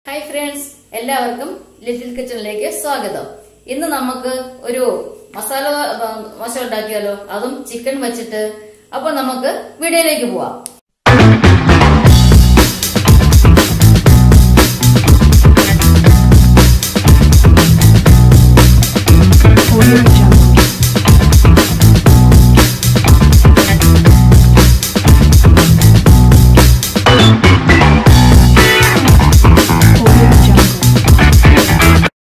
Hi friends എല്ലാവർക്കും little കിച്ചണിലേക്ക് സ്വാഗതം ഇന്ന് നമുക്ക് ഒരു മസാല ദോശ ഉണ്ടാക്കിയാലോ അതും ചിക്കൻ വെച്ചിട്ട് അപ്പൊ നമുക്ക് വീഡിയോയിലേക്ക് പോവാം Audio Jungle. Audio Jungle.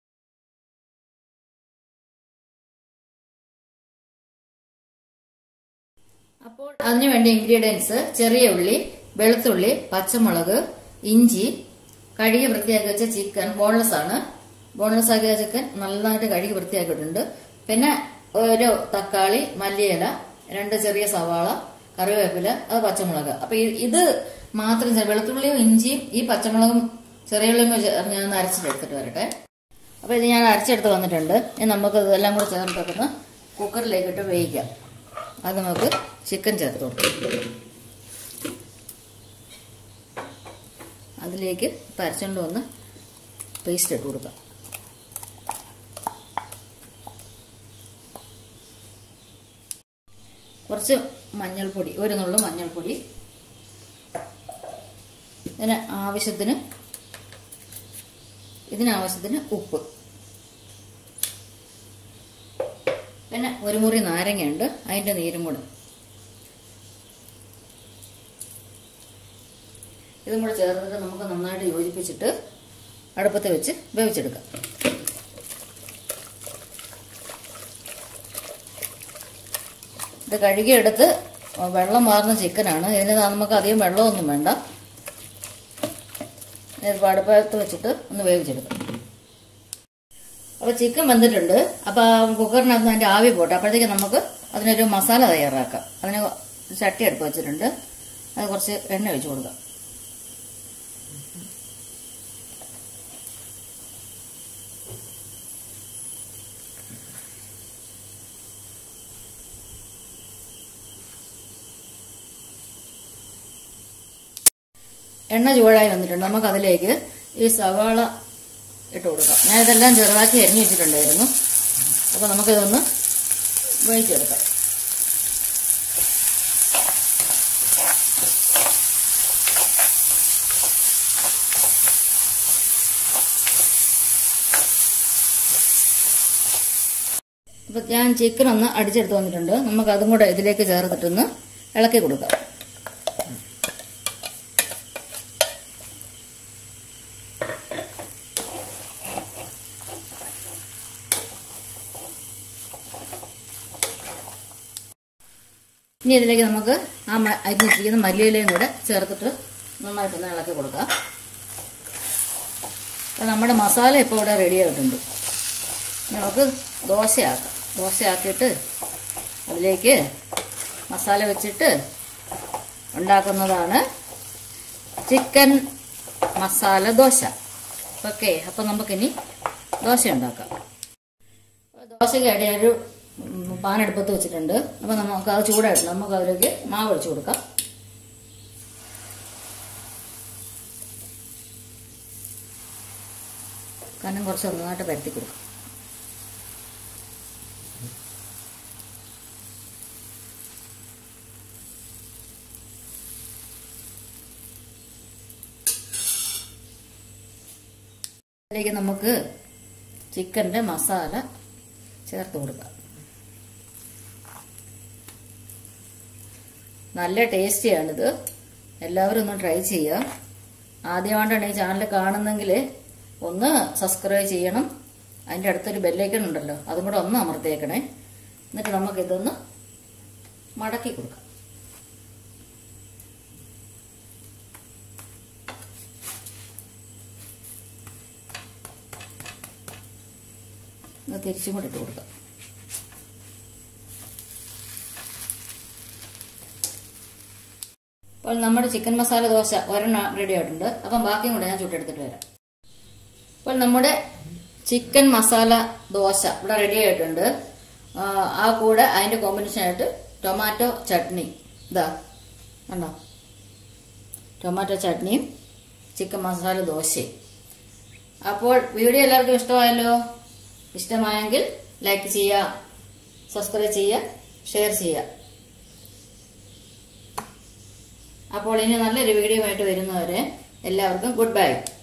അപ്പോൾ അതിനു വേണ്ട ഇൻഗ്രീഡിയൻസ് ചെറിയ ഉള്ളി വെളുത്തുള്ളി പച്ചമുളക് ഇഞ്ചി കഴുകി വൃത്തിയാക്കി വെച്ച ചിക്കൻ ബോൺലെസ് ആണ് ബോൺലെസ് ആക്കിയ ചിക്കൻ നന്നായിട്ട് കഴുകി വൃത്തിയാക്കിയിട്ടുണ്ട് പിന്നെ ഒരു തക്കാളി മല്ലിയില രണ്ട് ചെറിയ സവാള കറിവേപ്പില അത് പച്ചമുളക് അപ്പൊ ഈ- ഇത് മാത്രം ചെ- വെളുത്തുള്ളിയും ഇഞ്ചിയും ഈ പച്ചമുളകും ചെറിയ ഉള്ളിയും കൂടി ചേർന്ന് ഞാൻ ഒന്ന് അരച്ചെടുത്തിട്ട് വരട്ടെ അപ്പൊ ഇത് ഞാൻ അരച്ചെടുത്ത് വന്നിട്ടുണ്ട് ഇനി നമുക്ക് ഇതെല്ലാം കൂടെ ചേർത്തൊന്ന് കുക്കറിലേക്കിട്ട് വേവിക്കാം അത് നമുക്ക് ചിക്കൻ ചേർത്ത് കൊടുക്കാം അതിലേക്ക് പരച്ചുകൊണ്ട് വന്ന് പേസ്റ്റ് ഇട്ട് കൊടുക്കാം കുറച്ച് മഞ്ഞൾപ്പൊടി ഒരു നുള്ളു മഞ്ഞൾപ്പൊടി ഇതിന് ആവശ്യത്തിന് ഇതിനാവശ്യത്തിന് ഉപ്പ് പിന്നെ ഒരു മുറി നാരങ്ങയുണ്ട് അതിന്റെ നീരും കൂടെ ഇതും കൂടെ ചേർത്തിട്ട് നമുക്ക് നന്നായിട്ട് യോജിപ്പിച്ചിട്ട് അടുപ്പത്ത് വെച്ച് വേവിച്ചെടുക്കാം ഇത് കഴുകിയെടുത്ത് വെള്ളം മാറുന്ന ചിക്കനാണ് ഇതിന് നമുക്ക് അധികം വെള്ളമൊന്നും വേണ്ട ഇത് അടുപ്പത്ത് വെച്ചിട്ട് ഒന്ന് വേവിച്ചെടുക്കാം അപ്പൊ ചിക്കൻ വെന്തിട്ടുണ്ട് അപ്പൊ ആ കുക്കറിനകത്ത് അതിന്റെ ആവി പോട്ടെ അപ്പോഴത്തേക്ക് നമുക്ക് അതിനൊരു മസാല തയ്യാറാക്കാം അതിന് ചട്ടി അടുപ്പ് വെച്ചിട്ടുണ്ട് അത് കുറച്ച് എണ്ണ ഒഴിച്ചു കൊടുക്കാം എണ്ണ ചൂടായി വന്നിട്ടുണ്ട് നമുക്ക് അതിലേക്ക് ഈ സവാള ഇട്ട് കൊടുക്കാം ഞാൻ ഇതെല്ലാം ചെറുതാക്കി അരിഞ്ഞു വെച്ചിട്ടുണ്ടായിരുന്നു അപ്പോൾ നമുക്കിതൊന്ന് വേവിച്ചെടുക്കാം അപ്പൊ ഞാൻ ചിക്കൻ ഒന്ന് അടിച്ചെടുത്ത് വന്നിട്ടുണ്ട് നമുക്ക് അതും കൂടെ ഇതിലേക്ക് ചേർത്തിട്ടൊന്ന് ഇളക്കി കൊടുക്കാം ഇനി ഇതിലേക്ക് നമുക്ക് ആ മ- അരിഞ്ഞിരിക്കുന്ന മല്ലിയിലയും കൂടെ ചേർത്തിട്ട് നന്നായിട്ടൊന്ന് ഇളക്കി കൊടുക്കാം അപ്പോൾ നമ്മുടെ മസാല ഇപ്പോൾ ഇവിടെ റെഡി ആയിട്ടുണ്ട് ഇനി നമുക്ക് ദോശയാക്കാം ദോശയാക്കിയിട്ട് അതിലേക്ക് മസാല വെച്ചിട്ട് ഉണ്ടാക്കുന്നതാണ് ചിക്കൻ മസാല ദോശ ഓക്കെ അപ്പം നമുക്കിനി ദോശ ഉണ്ടാക്കാം ദോശയ്ക്ക് ഇടയിൽ ഒരു ഉം, പാൻ അടുപ്പത്ത് വെച്ചിട്ടുണ്ട് അപ്പൊ നമുക്ക് അത് ചൂടായിട്ട് നമുക്ക് അതിലേക്ക് മാവ് ഒഴിച്ചു കൊടുക്കാം കനം കുറച്ച് നന്നായിട്ട് പരത്തി കൊടുക്കാം അതിലേക്ക് നമുക്ക് ചിക്കന്റെ മസാല ചേർത്ത് കൊടുക്കാം നല്ല ടേസ്റ്റിയാണിത് എല്ലാവരും ഒന്ന് ട്രൈ ചെയ്യുക ആദ്യമായിട്ടാണ് ഈ ചാനൽ കാണുന്നെങ്കിൽ ഒന്ന് സബ്സ്ക്രൈബ് ചെയ്യണം അതിൻ്റെ അടുത്തൊരു ബെല്ലൈക്കൺ ഉണ്ടല്ലോ അതും കൂടെ ഒന്ന് അമർത്തിയേക്കണേ എന്നിട്ട് നമുക്കിതൊന്ന് മടക്കി കൊടുക്കാം ഇത് തിരിച്ചും കൂടെ ഇട്ട് കൊടുക്കാം അപ്പോൾ നമ്മുടെ ചിക്കൻ മസാല ദോശ ഒരെണ്ണം റെഡി ആയിട്ടുണ്ട് അപ്പം ബാക്കിയും കൂടെ ഞാൻ ചുട്ടെടുത്തിട്ട് വരാം അപ്പോൾ നമ്മുടെ ചിക്കൻ മസാല ദോശ ഇവിടെ റെഡി ആയിട്ടുണ്ട് ആ, ആ കൂടെ അതിന്റെ കോമ്പിനേഷൻ ആയിട്ട് ടൊമാറ്റോ ചട്നി ഇതാ കണ്ടോ ടൊമാറ്റോ ചട്നിയും ചിക്കൻ മസാല ദോശയും അപ്പോൾ വീഡിയോ എല്ലാവർക്കും ഇഷ്ടമായല്ലോ ഇഷ്ടമായെങ്കിൽ ലൈക്ക് ചെയ്യുക സബ്സ്ക്രൈബ് ചെയ്യുക ഷെയർ ചെയ്യുക അപ്പോൾ ഇനി നല്ലൊരു വീഡിയോ ആയിട്ട് വരുന്നവരെ എല്ലാവർക്കും ഗുഡ് ബൈ